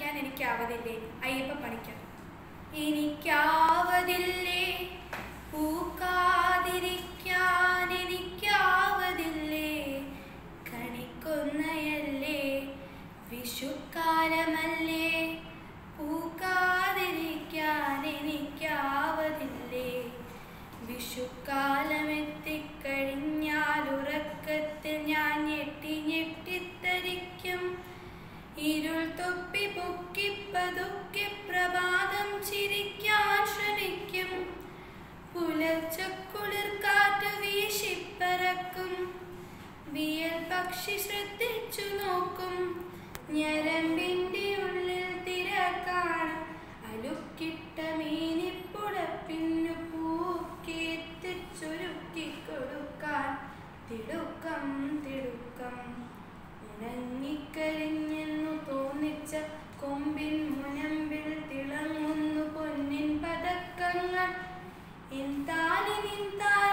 പഠിക്കാൻ എനിക്കാവതില്ലേ അയ്യപ്പ പണിക്കാൻ എനിക്കാവതില്ലേ പൂക്കാതിരിക്കാൻ എനിക്കാവതില്ലേ കണിക്കൊന്നയല്ലേ വിഷുക്കാലമല്ലേ പൂക്കാതിരിക്കാൻ എനിക്കാവതില്ലേ വിഷുക്കാലമെത്തിക്കഴിഞ്ഞാൽ ഉറക്കത്തിൽ ഞാൻ ഞെട്ടി ഞെട്ടിത്തരിക്കും ഇരുൾ തൊപ്പി പൊക്കി പതുക്കെ പ്രഭാതം ചിരിക്കാൻ ശ്രമിക്കും പുലർച്ചക്കുളിർ കാറ്റ് വീശിപ്പറക്കും വിയൽ പക്ഷി ശ്രദ്ധിച്ചു നോക്കും ഞരമ്പിൻ്റെ ഉള്ളിൽ തിരക്കാണ് അലുക്കിട്ട മീനിപ്പുടപ്പിന്നു പൂക്കെത്തിച്ചൊരുക്കി കൊടുക്കാൻ തിടുക്കം തിടുക്കം ഉണങ്ങിക്കരിഞ്ഞെന്നു തോന്നിച്ച കൊമ്പിൻ മുനമ്പിൽ തിളങ്ങുന്നു പൊന്നിൻ പതക്കങ്ങൾ എന്താനി നിന്താൻ